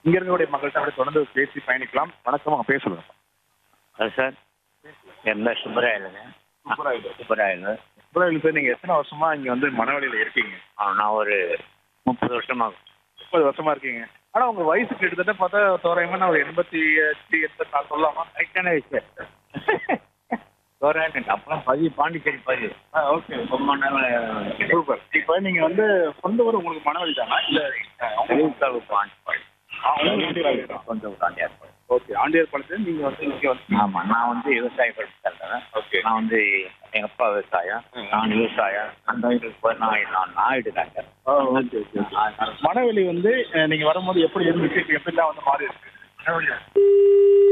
இங்க இருக்கக்கூடிய மக்கள்கிட்ட அப்படியே தொடர்ந்து பேசி பயணிக்கலாம் வணக்கம் அவங்க பேசலாம் அது சார் என் பேர் சுப்பராயலுங்க சுப்பராயலு சுப்ராயல் சார் நீங்க எத்தனை வருஷமா இங்க வந்து மனவழியில இருக்கீங்க ஆ, நான் ஒரு முப்பது வருஷமா முப்பது வருஷமா இருக்கீங்க ஆனா உங்க வயசு கிட்டத்தட்ட பார்த்தா தோராயமா நான் ஒரு எண்பத்தி எட்டு எண்பத்தி நாலு சொல்லலாமா கரெக்டான விஷயம் தோராயம் அப்புறம் பதிவு பாண்டிச்சேரி பதிவு ஓகே ரொம்ப நாள் சூப்பர் இப்போ நீங்க வந்து சொந்த ஊர் உங்களுக்கு மனவழி தானா இல்ல அஹ், அவங்க தெலுங்கு பாண்டிப்பாடி சொந்த ஊர் ஆண்டியார் ஓகே ஆண்டியார் பாளையத்துல நீங்க வந்து இங்க வந்து ஆமா நான் வந்து விவசாய படிச்சிருந்தேன் ஓகே நான் வந்து எங்க அப்பா விவசாயம் ம். நான் விவசாயம் அந்த வயசுக்கு போய் நான் நான் நாயுடு டாக்டர் ஓகே ஓகே மனவெளி வந்து அஹ், நீங்க வரும்போது எப்படி இருந்துச்சு இப்ப எப்படிலாம் வந்து மாறி இருக்கு மனவெளி